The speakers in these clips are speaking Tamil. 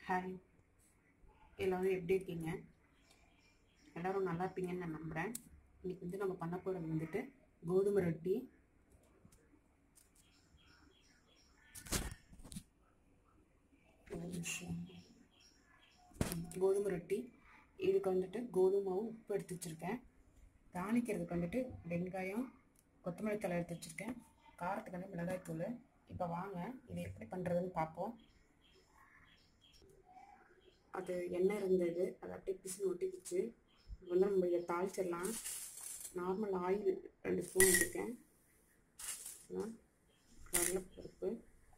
ஹாய் எல்லோரும் எப்படி இருக்கீங்க எல்லோரும் நல்லா இருப்பீங்கன்னு நான் நம்புகிறேன் இன்னைக்கு வந்து நம்ம பண்ண போகிறது வந்துட்டு கோதுமை ரொட்டி ஒரு நிமிஷம். ம், கோதுமை ரொட்டி இதுக்கு வந்துட்டு கோதுமாவும் உப்பு எடுத்து வச்சுருக்கேன் தாளிக்கிறதுக்கு வந்துட்டு வெங்காயம் கொத்தமல்லி தழை எடுத்து வச்சுருக்கேன் காரத்துக்கு வந்து மிளகாய் தூள் இப்போ வாங்க இதை எப்படி பண்ணுறதுன்னு பார்ப்போம் அது எண்ணெய் இருந்தது அது அப்படியே பிசுன்னு ஒட்டிக்கிச்சு இப்போ வந்து நம்ம இதை தாளிச்சிடலாம் நார்மல் ஆயில் ரெண்டு ஸ்பூன் வச்சுருக்கேன் கடலைப்பருப்பு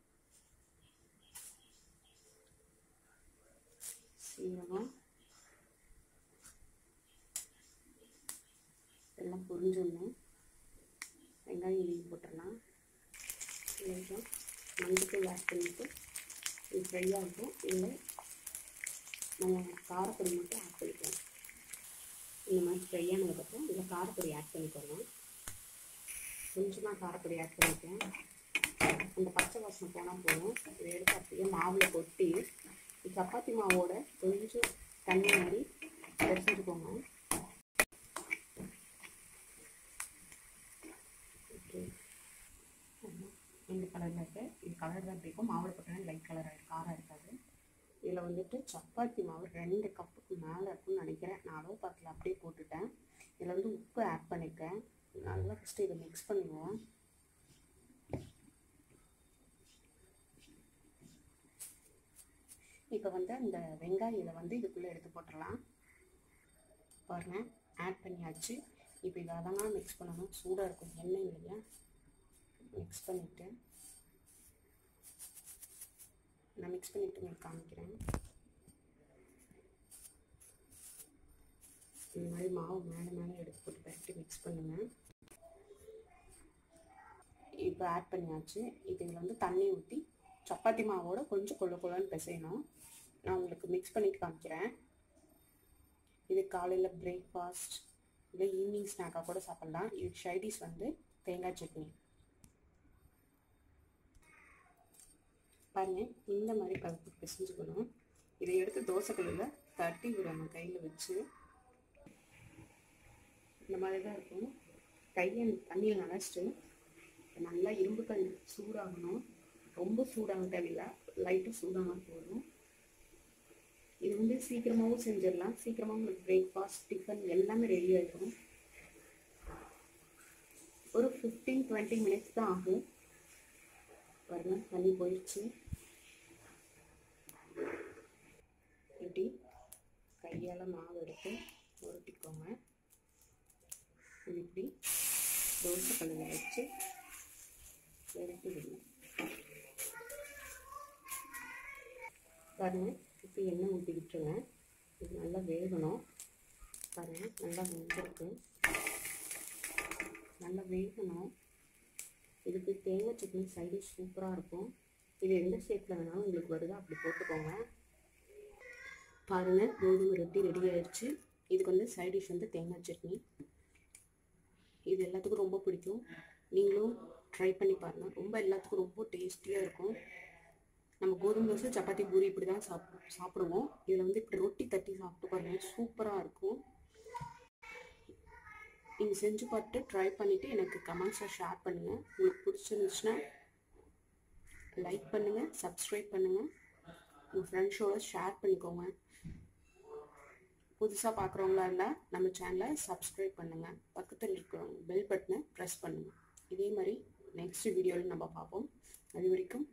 சீரகம் எல்லாம் பொரிஞ்சிடணும் வெங்காயம் இஞ்சி போட்டுடலாம் கொஞ்சம் மஞ்சள் ஆட் பண்ணிவிட்டு இது ஃப்ரை ஆகும் இல்லை நம்ம காரப்பொடி மட்டும் ஆட் பண்ணிக்கலாம் இந்த மாதிரி ஃப்ரை ஆனதுக்கப்புறம் இதில் காரப்பொடி ஆட் பண்ணிக்கோங்க கொஞ்சமாக காரப்பொடி ஆட் பண்ணிக்கேன் அந்த பச்சை வாசனை போனால் போதும் இதை எடுத்து அப்படியே மாவில் கொட்டி சப்பாத்தி மாவோட கொஞ்சம் தண்ணி மாதிரி பிசைஞ்சுக்கோங்க ஓகே இந்த கலரில் இருக்கு இது கலர் தான் பிடிக்கும் மாவில் போட்டோன்னா லைட் கலர் ஆகிடும் காரம் இருக்காது இதில் வந்துட்டு சப்பாத்தி மாவு ரெண்டு கப்புக்கு மேலே இருக்குன்னு நினைக்கிறேன் நான் அளவு பாத்தில் அப்படியே போட்டுட்டேன் இதில் வந்து உப்பு ஆட் பண்ணியிருக்கேன் நல்லா ஃபஸ்ட்டு இதை மிக்ஸ் பண்ணுவோம் இப்போ வந்து அந்த வெங்காயம் இதை வந்து இதுக்குள்ளே எடுத்து போட்டுடலாம் பாருங்கள் ஆட் பண்ணியாச்சு இப்போ இதை அதெல்லாம் மிக்ஸ் பண்ணணும் சூடாக இருக்கும் எண்ணெய் இல்லையா மிக்ஸ் பண்ணிவிட்டு நான் மிக்ஸ் பண்ணிவிட்டு உங்களுக்கு காமிக்கிறேன் இந்த மாதிரி மாவு மேலே மேலே எடுத்து போட்டு பரட்டி மிக்ஸ் பண்ணுங்கள் இப்போ ஆட் பண்ணியாச்சு இப்போ இதில் வந்து தண்ணி ஊற்றி சப்பாத்தி மாவோட கொஞ்சம் கொள்ள கொள்ளன்னு பிசையணும் நான் உங்களுக்கு மிக்ஸ் பண்ணிட்டு காமிக்கிறேன் இது காலையில் பிரேக்ஃபாஸ்ட் இல்லை ஈவினிங் ஸ்நாக்காக கூட சாப்பிட்லாம் இதுக்கு ஷைடிஸ் வந்து தேங்காய் சட்னி பாருங்க இந்த மாதிரி பருப்பு பிசைஞ்சுக்கணும் இதை எடுத்து தோசைக்கல்லில் தட்டி விடணும் கையில் வச்சு இந்த மாதிரி தான் இருக்கும் கையை தண்ணியில் நனைச்சிட்டு நல்லா இரும்பு கல் சூடாகணும் ரொம்ப சூடாக தேவையில்லை லைட்டாக சூடாக போதும் இது வந்து சீக்கிரமாகவும் செஞ்சிடலாம் சீக்கிரமாக உங்களுக்கு பிரேக்ஃபாஸ்ட் டிஃபன் எல்லாமே ரெடி ஆகிடும் ஒரு ஃபிஃப்டீன் டுவெண்ட்டி மினிட்ஸ் தான் ஆகும் பாருங்க தண்ணி போயிடுச்சு இப்படி கையால் மாவு எடுத்து உருட்டிக்கோங்க இது இப்படி தோசை கல்லில் வச்சு எடுத்து விடணும் பாருங்க இப்போ எண்ணெய் ஊற்றி விட்டுருங்க இது நல்லா வேகணும் பாருங்க நல்லா வெந்திருக்கு நல்லா வேகணும் இதுக்கு தேங்காய் சட்னி சைடு சூப்பராக இருக்கும் இது எந்த ஷேப்பில் வேணாலும் உங்களுக்கு வருதோ அப்படி போட்டுக்கோங்க பாருங்கள் கோதுமை ரொட்டி ரெடி ஆயிடுச்சு இதுக்கு வந்து சைட் டிஷ் வந்து தேங்காய் சட்னி இது எல்லாத்துக்கும் ரொம்ப பிடிக்கும் நீங்களும் ட்ரை பண்ணி பாருங்கள் ரொம்ப எல்லாத்துக்கும் ரொம்ப டேஸ்டியாக இருக்கும் நம்ம கோதுமை தோசை சப்பாத்தி பூரி இப்படி தான் சாப் சாப்பிடுவோம் இதில் வந்து இப்படி ரொட்டி தட்டி சாப்பிட்டு பாருங்கள் சூப்பராக இருக்கும் நீங்கள் செஞ்சு பார்த்துட்டு ட்ரை பண்ணிவிட்டு எனக்கு கமெண்ட்ஸில் ஷேர் பண்ணுங்கள் உங்களுக்கு பிடிச்சிருந்துச்சுன்னா லைக் பண்ணுங்கள் சப்ஸ்கிரைப் பண்ணுங்கள் உங்கள் ஃப்ரெண்ட்ஸோட ஷேர் பண்ணிக்கோங்க புதுசாக பார்க்குறவங்களா இருந்தால் நம்ம சேனலை சப்ஸ்கிரைப் பண்ணுங்கள் பக்கத்தில் இருக்கிறவங்க பெல் பட்டனை ப்ரெஸ் பண்ணுங்கள் இதே மாதிரி நெக்ஸ்ட் வீடியோவில் நம்ம பார்ப்போம் அது வரைக்கும்